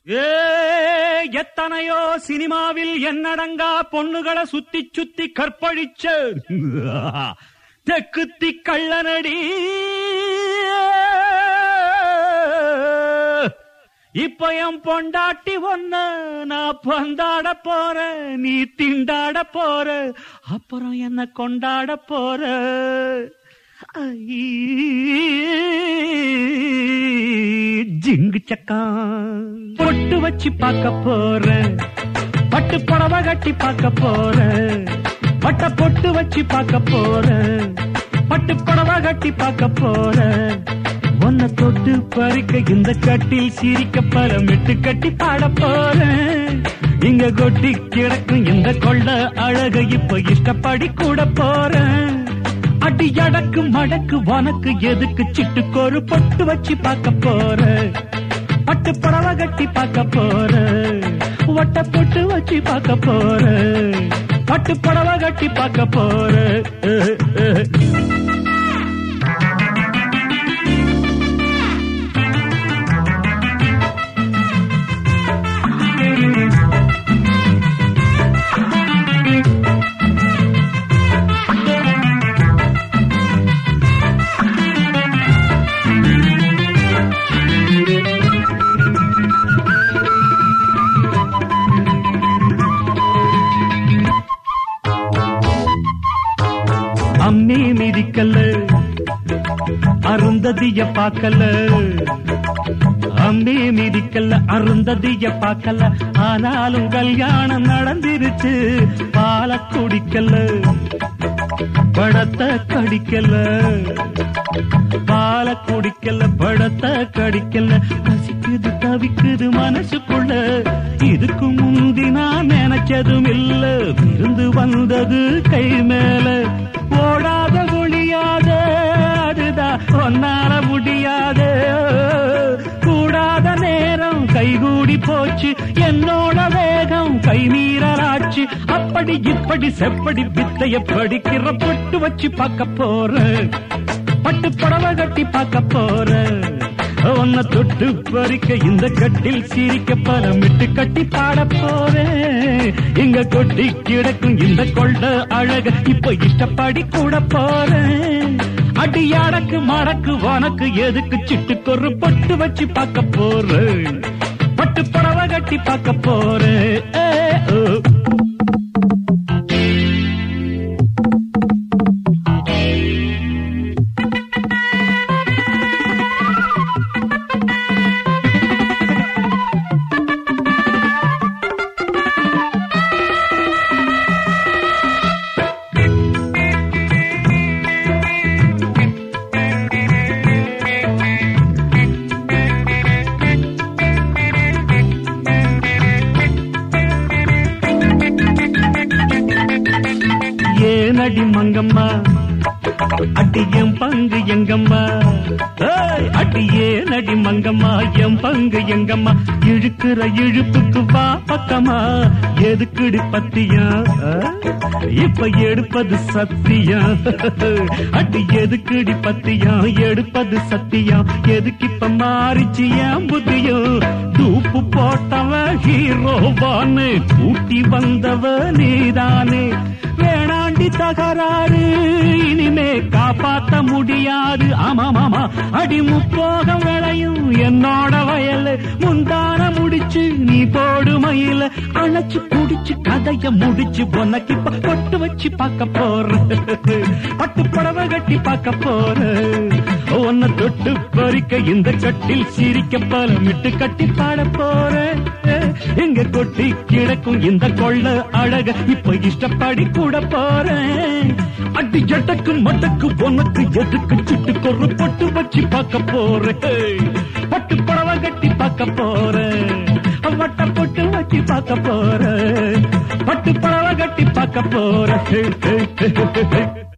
ஏ எத்தனையோ சினிமாவில் என்னடங்கா பொண்ணுகளை சுத்தி சுத்தி கற்பழிச்ச தெக்குத்தி கள்ளனடி இப்ப என் பொண்டாட்டி ஒன்ன நான் பந்தாட போற நீ திண்டாட போற அப்புறம் என்ன கொண்டாட போற ஐ, ஜிங்கு சக்கா பொட்டு வச்சு பார்க்க போற பட்டு புடவை கட்டி பார்க்க போற பட்ட பொட்டு வச்சு பார்க்க போற பட்டு புடவை கட்டி பார்க்க போற உன்னை தொட்டு பறிக்க இந்த கட்டில் சிரிக்க பரமிட்டு கட்டி பாட போறேன் இங்க கொட்டி கிடக்கும் இந்த கொள்ள அழக இப்ப இஷ்டப்படி கூட போறேன் அடி அடக்கு மடக்கு வனக்கு எதுக்கு சிட்டுக்கொரு பொட்டு வச்சு பார்க்க போற பட்டு புடவை கட்டி பார்க்க போற வட்ட பொட்டு வச்சு பார்க்க போற பட்டு புடவை கட்டி பார்க்க போற அஹ், அஹ். அம்மி மிதிக்கல்ல அருந்ததிய பார்க்கல அம்மி மிதிக்கல்ல அருந்ததிய பார்க்கல ஆனாலும் கல்யாணம் நடந்திருச்சு பால குடிக்கல படத்தை கடிக்கல பால குடிக்கல படத்தை கடிக்கல பசிக்குது தவிக்குது மனசுக்குள்ள இதுக்கு முந்தி நான் நினைச்சதும் இல்ல விருந்து வந்தது கை மேல ஓடாத ஒழியாத அதுதான் ஒன்னால முடியாத கூடாத நேரம் கைகூடி போச்சு என்னோட வேகம் கை மீறலாச்சு அப்படி இப்படி செப்படி வித்தைய படிக்கிற பொட்டு வச்சு பார்க்க போறேன் பட்டு புடவை கட்டி பார்க்க போறேன் உன்னை தொட்டு பறிக்க இந்த கட்டில் சிரிக்க பலமிட்டு கட்டி பாட போறேன் இங்க கொட்டி கிடக்கும் இந்த கொண்ட அழக இப்ப இஷ்டப்படி கூட போறேன் அடி அடக்கு மடக்கு உனக்கு எதுக்கு சிட்டுக்கொரு பொட்டு வச்சு பார்க்க போறேன் பட்டு புடவை கட்டி பார்க்க போறேன் ஏ, ஓ. ஏனடி மங்கம்மா அடி என் பங்கு எங்கம்மா ஏய், அடி ஏனடி மங்கம்மா என் பங்கு எங்கம்மா இழுக்கிற இழுப்புக்கு வா பக்கமா எதுக்குடி பத்தியா ஆ? இப்ப எடுப்பது சத்தியா அடி எதுக்குடி பத்தியா எடுப்பது சத்தியா எதுக்கு இப்ப மாறிச்சு என் புத்தியும் தூப்பு போட்டவன் ஹீரோவான்னு கூட்டி வந்தவ நீதானே வேணாண்டி தகராறு இனிமே காப்பாத்த முடியாது ஆமாமாமா அடி முப்போகம் விளையும் என்னோட வயல் முந்தான முடிச்சு நீ போடு மயில அணைச்சு குடிச்சு கதைய முடிச்சு உனக்கு இப்ப பொட்டு வச்சு பார்க்க போற பட்டு புடவை கட்டி பார்க்க போற உன்னை தொட்டு பறிக்க இந்த கட்டில் சிரிக்க பலமிட்டு கட்டி பாட போற எங்க கொட்டி கிடக்கும் இந்த கொள்ள அழக இப்ப இஷ்டப்படி கூட போறேன் அடி ஜட்டக்கு மட்டக்கு உனக்கு எதுக்கு சிட்டு கொரு பொட்டு வச்சு பார்க்க போறேன் பட்டு புடவை கட்டி பார்க்க போறேன் வட்ட பொட்டு வச்சு பார்க்க போறேன் பட்டு புடவை கட்டி பார்க்க போறேன்